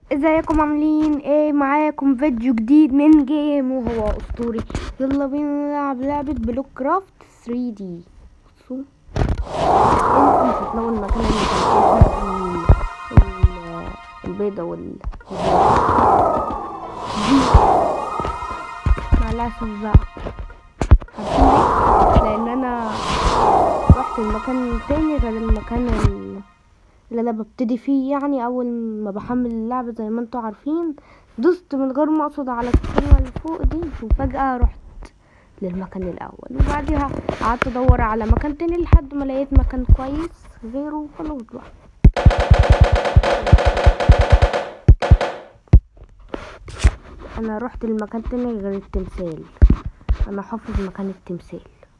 ازيكم عاملين ايه معاكم فيديو جديد من جيم وهو اسطوري يلا بينا نلعب لعبة بلوك كرافت 3 دي بصوا انتم مش هتلاقوا المكان اللي كان فيه ال- البيضة وال دي مع الاسف بقى عارفين ليه؟ لان انا رحت المكان تاني غير المكان ال- اللي انا ببتدي فيه يعني اول ما بحمل اللعبة زي ما انتوا عارفين دوست من غير ما اقصد على الكلمة اللي فوق دي وفجأة رحت للمكان الاول وبعدها قعدت ادور على مكان تاني لحد ما لقيت مكان كويس غيره وخلاص بقى انا رحت لمكان تاني غير التمثال انا حافظ مكان التمثال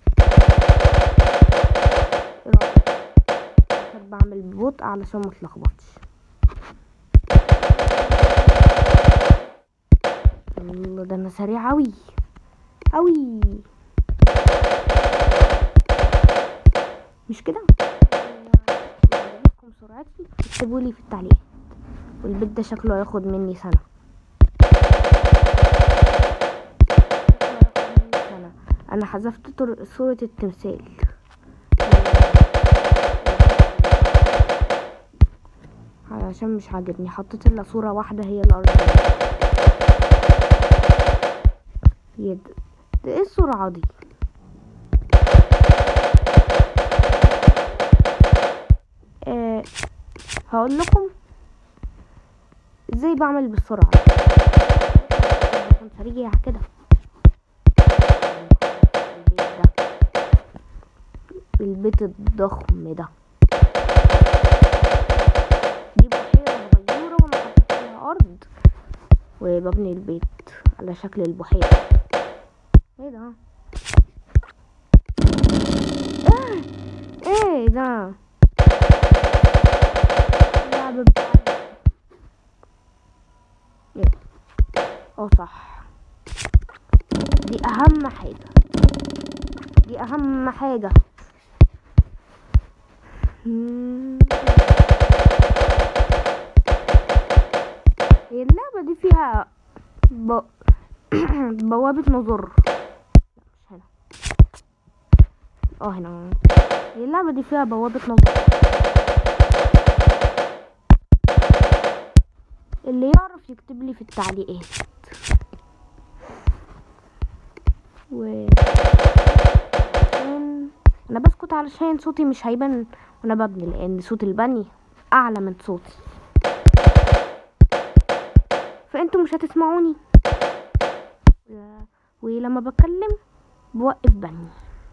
إيه رأيك؟ بحب بعمل ببطء علشان ما اتلخبطش الله ده انا سريع اوي اوي مش كده لو عجبتكم سرعتي اكتبوا لي في التعليقات والبيت ده شكله هياخد مني سنه شكله هياخد مني سنة. انا حذفت طر- صورة التمثال علشان مش عاجبني حطيت الا صورة واحدة هي الارض هي ده ده ايه السرعة دي آه هقول لكم ازاي بعمل بالسرعة بكون سريع كده البيت ده البيت الضخم ده دي بحيرة صغيرة وانا حطيت فيها ارض وببني البيت على شكل البحيرة ايه ده ايه ايه ده اللعبة بتاعتي ايه اه صح دي اهم حاجة دي اهم حاجة مم. هي اللعبة دي فيها ب... بوابة نظر لا مش هنا اه هنا هي اللعبة دي فيها بوابة نظر اللي يعرف يكتب لي في التعليقات و عشان- انا بسكت علشان صوتي مش هيبان وانا ببني لان صوت البني اعلى من صوتي فانتوا مش هتسمعوني و- ولما بتكلم بوقف بني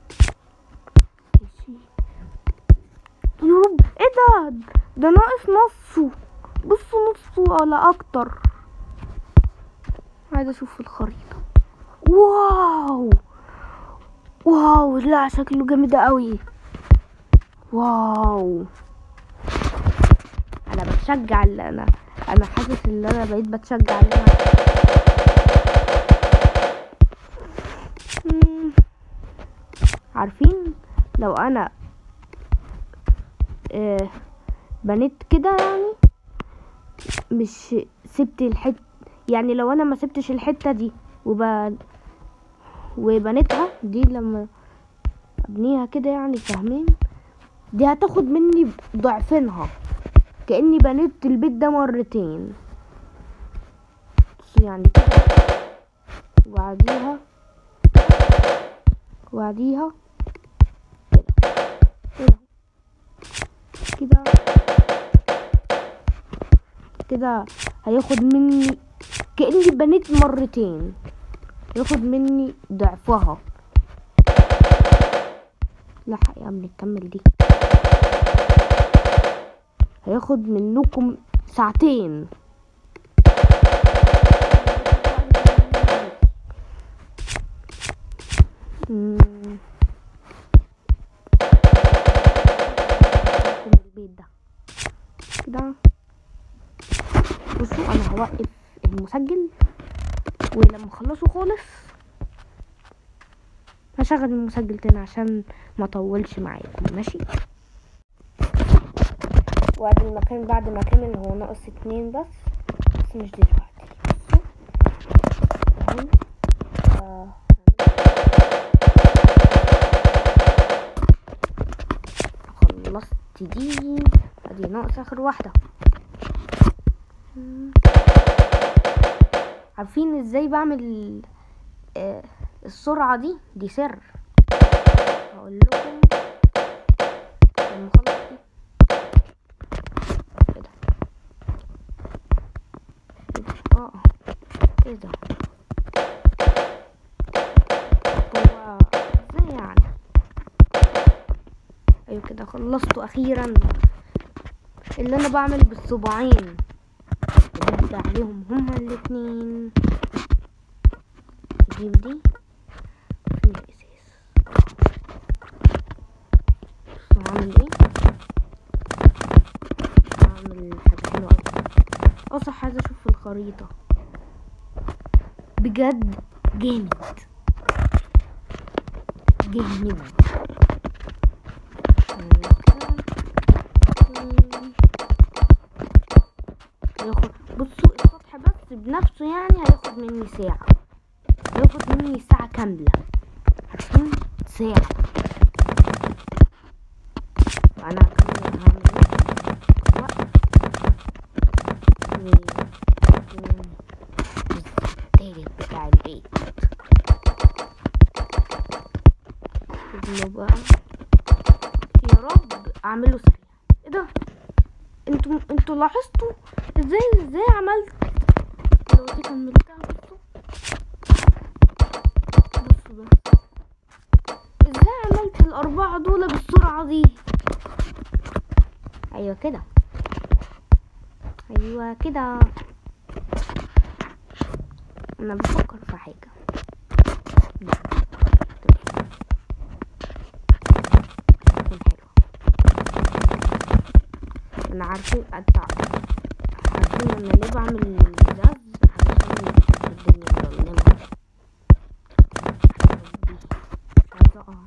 ماشي يا رب ايه ده ده ناقص نصه بصوا نصه ولا اكتر عايزه اشوف الخريطه واو واو لا شكله جامد قوي واو انا بتشجع اللي انا انا حاسس ان انا بقيت بتشجع ان انا مم. عارفين لو انا آه بنيت كده يعني مش سبت الحت يعني لو انا ما سبتش الحتة دي وب وبنيتها دي لما ابنيها كده يعني فاهمين دي هتاخد مني ضعفينها كأني بنيت البيت ده مرتين بصوا يعني كده وبعديها وبعديها كده كده كده كده هياخد مني كأني بنيت مرتين ياخد مني ضعفها لحق يا ابني نكمل دي هياخد منكم ساعتين مم. البيت ده كده بصوا انا هوقف المسجل ولما اخلصه خالص هشغل المسجل تاني عشان ما اطولش معاكم ماشي وادي المكان بعد ما كمل هو ناقص اتنين بس بس مش دلوقتي بصوا اهي آه. خلصت دي ادي ناقص اخر واحدة مم. عارفين ازاي بعمل آه السرعة دي دي سر هقول لكم لما اخلص دي كده كده. اه ايه ده هو ازاي يعني ايوه كده خلصته اخيرا اللي انا بعمل بالصباعين بدي عليهم هما الاتنين اجيب دي فين الاساس بصوا هعمل ايه هعمل حاجة حلوة اوي اه صح عايزة اشوف الخريطة بجد جامد جامد ياخد بصوا السطح بس بنفسه يعني هياخد مني ساعة هياخد مني ساعة كاملة عارفين ساعة وأنا هكمل هعمل ايه وقت ويكون التالت بتاع البيت له بقى يا رب اعمله سريع ايه ده انتوا انتوا لاحظتوا ازاي ازاي عملت لو دي كملتها بصوا بصوا بس ازاي عملت الاربعة دول بالسرعة دي ايوه كده ايوه كده انا بفكر في حاجة لا. تكون حلوة انا عارفين أتع... عارفين انا ليه بعمل الازاز علشان الدنيا مظلمة ربي عايزة اقع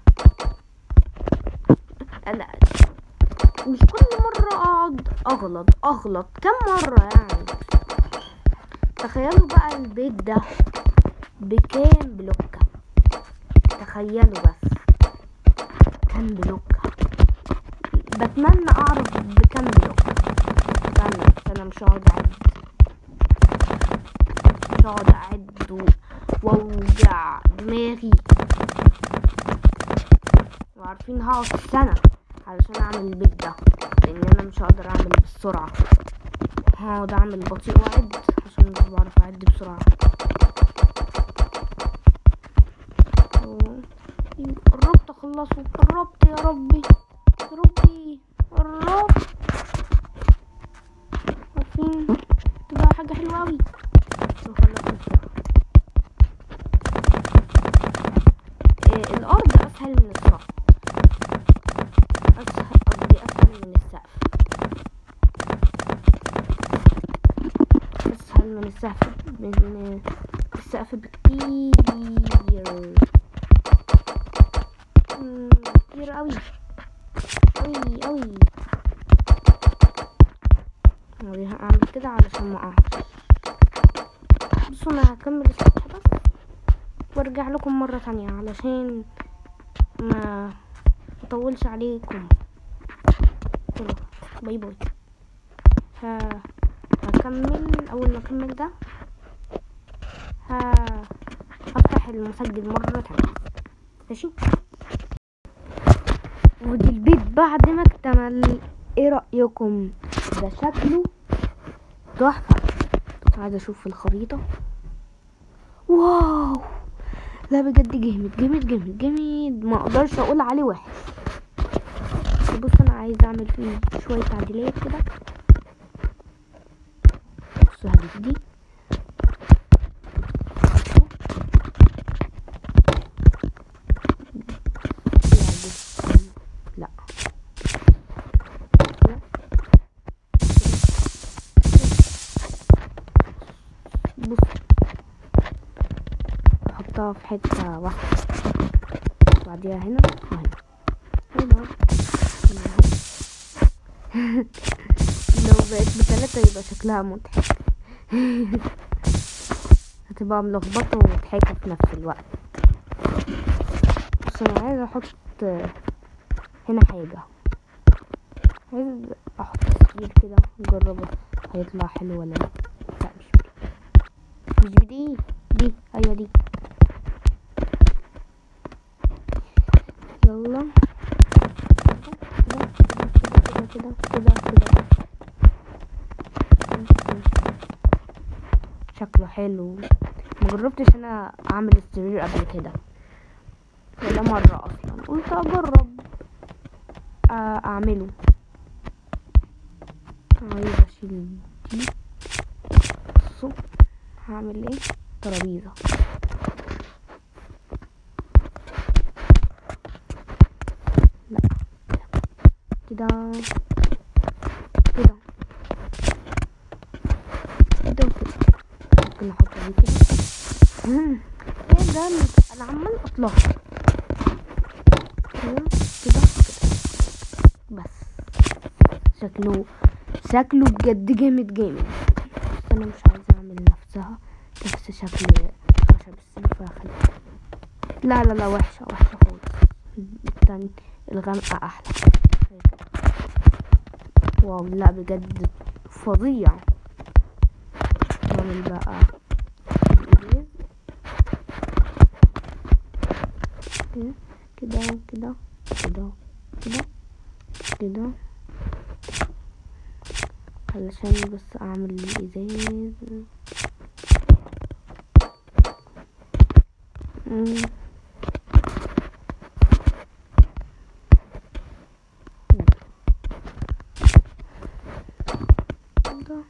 انا مش كل مرة اقعد اغلط اغلط كم مرة يعني تخيلوا بقى البيت ده بكام بلوكة تخيلوا بس كام بلوكة بتمنى اعرف بكام بلوكة استنى بس انا مش هقعد اعد مش هقعد اعد و- واوجع دماغي وعارفين هقعد سنة علشان اعمل البيت ده لان انا مش هقدر اعمل بالسرعة هقعد اعمل بطيء واعد عشان مش بعرف اعد بسرعة و- قربت اخلصه قربت يا ربي يا ربي قربت عارفين تبقى حاجة حلوة اوي لو خلصت بسرعة إيه، الارض اسهل من السطح اسهل قصدي اسهل من السقف اسهل من السقف من السقف بكتير مم، كتير قوي قوي قوي هعمل كده علشان ما اقعش بصوا انا هكمل السطح بس وارجع لكم مرة تانية علشان ما اطولش عليكم يلا باي باي ها هكمل اول ما اكمل ده ها هفتح المسجل مرة تانية ماشي ودي البيت بعد ما اكتمل ايه رأيكم ده شكله تحفة عايزة اشوف الخريطة واو لا بجد جامد جامد جامد جامد ما اقدرش اقول عليه وحش بص انا عايزه اعمل فيه شويه تعديلات كده بصوا هضيف دي لا بص احطها في حته واحده بعديها هنا وهنا هنا هنا أهو. لو بقت بثلاثة يبقى شكلها مضحك هتبقى ملخبطة ومضحكة في نفس الوقت بس انا عايزة احط هنا حاجة عايز احط تسجيل كده نجربه هيطلع حلو ولا لا لا مش بدي مش بدي دي ايوه دي يلا كده كده كده كده كده شكله حلو مجربتش انا اعمل السرير قبل كده ولا مرة اصلا قلت اجرب آه، اعمله عايز اشيل دي بصوا هعمل ايه ترابيزة لا كده كده كده وكده ممكن احط دي كده مم. ايه ده انا عمال اطلع كده كده كده بس شكله شكله بجد جامد جامد بس انا مش عايزه اعمل نفسها نفس شكل خشب السيف هخليها لا لا لا وحشه وحشه خالص التاني الغامقه احلى واو لا بجد فظيع نعمل بقى الإزاز. كده كده كده كده كده كده علشان بس اعمل الازاز مم. كده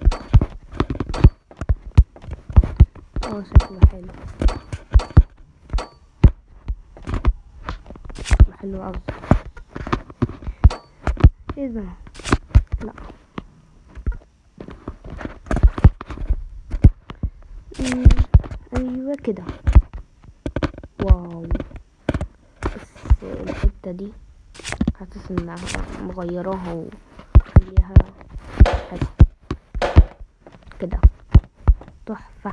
اه شكله حلو شكله حلو اوي ايه ده لا مم، ايوه كده واو بس الحتة دي حاسس انها مغيراها وخليها حلو كده تحفة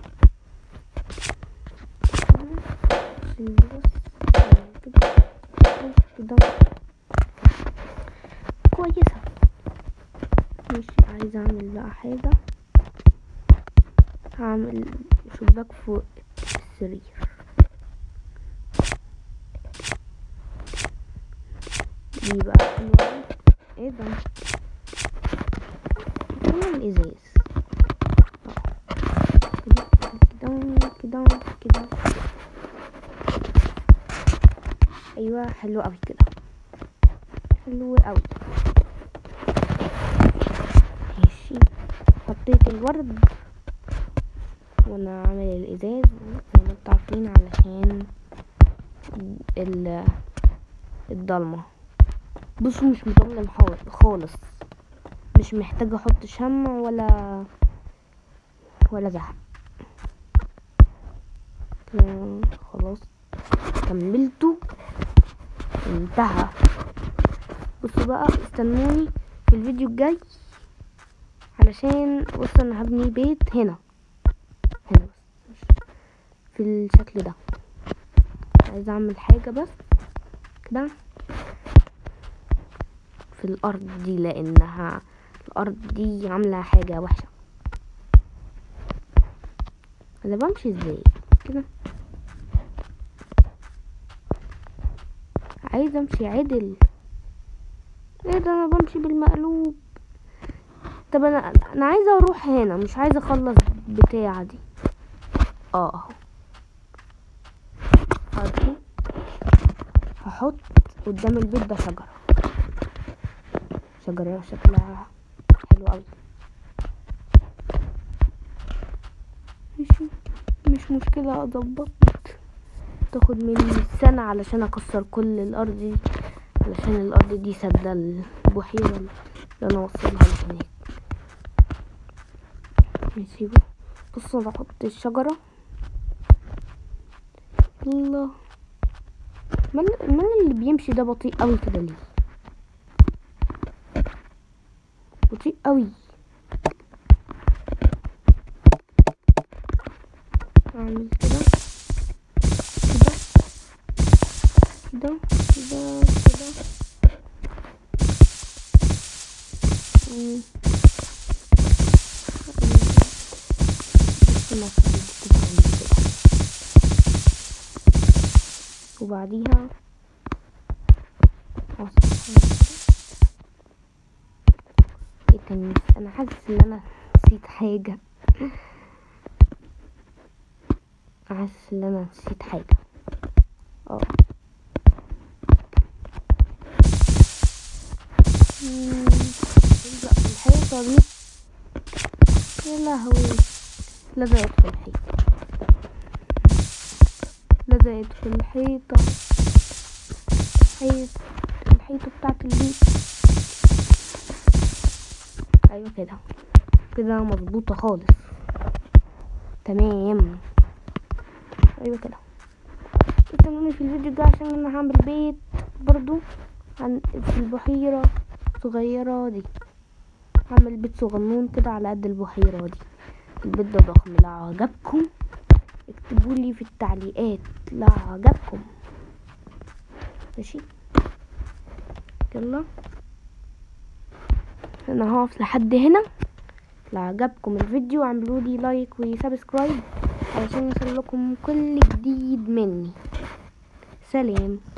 بص كده كده كويسة مش عايزة اعمل بقى حاجة هعمل شباك فوق السرير دي بقى حلوة أوي. ايه ده فين الازاز كده كده كده كده ايوه حلو قوي كده حلو قوي ماشي حطيت الورد وانا عامل الازاز زي ما انتوا عارفين علشان ال الضلمه بصوا مش مضلم حا- خالص مش محتاجه احط شمع ولا ولا زهق كده خلاص كملته انتهى بصوا بقى استنوني في الفيديو الجاي علشان بصوا انا هبني بيت هنا هنا بس مش في الشكل ده عايزه اعمل حاجه بس كده في الارض دي لانها الارض دي عامله حاجه وحشه انا بمشي ازاي كده عايزه امشي عدل ايه ده انا بمشي بالمقلوب طب انا انا عايزه اروح هنا مش عايزه اخلص بتاعه دي اه اهو عارفين هحط قدام البيت ده شجره شجره شكلها حلو قوي ماشي مش مشكله اظبط تاخد مني سنة علشان اكسر كل الارض دي علشان الارض دي سد البحيرة اللي انا اوصلها لهناك ماشي بقى. بصوا انا احط الشجرة الله من من اللي بيمشي ده بطيء قوي كده ليه بطيء قوي هعمل كده كده كده كده كده مم. بس المفروض تبقى كده. وبعديها أوصل كده. ايه تاني انا حاسس ان انا نسيت حاجة حاسس ان انا نسيت حاجة اه مم، نلزق في الحيطة دي يا لهوي لزقت في الحيطة لزقت في الحيطة حيط الحيطة بتاعت البيت ايوه كده كده مظبوطة خالص تمام ايوه كده استنوني في الفيديو الجاي عشان انا هعمل بيت برضو عن في البحيرة صغيرة دي هعمل بيت صغنون كده على قد البحيرة دي البيت ده ضخم لو عجبكم اكتبوا لي في التعليقات لو عجبكم ماشي يلا انا هقف لحد هنا لو عجبكم الفيديو اعملوا لي لايك وسبسكرايب علشان يوصل لكم كل جديد مني سلام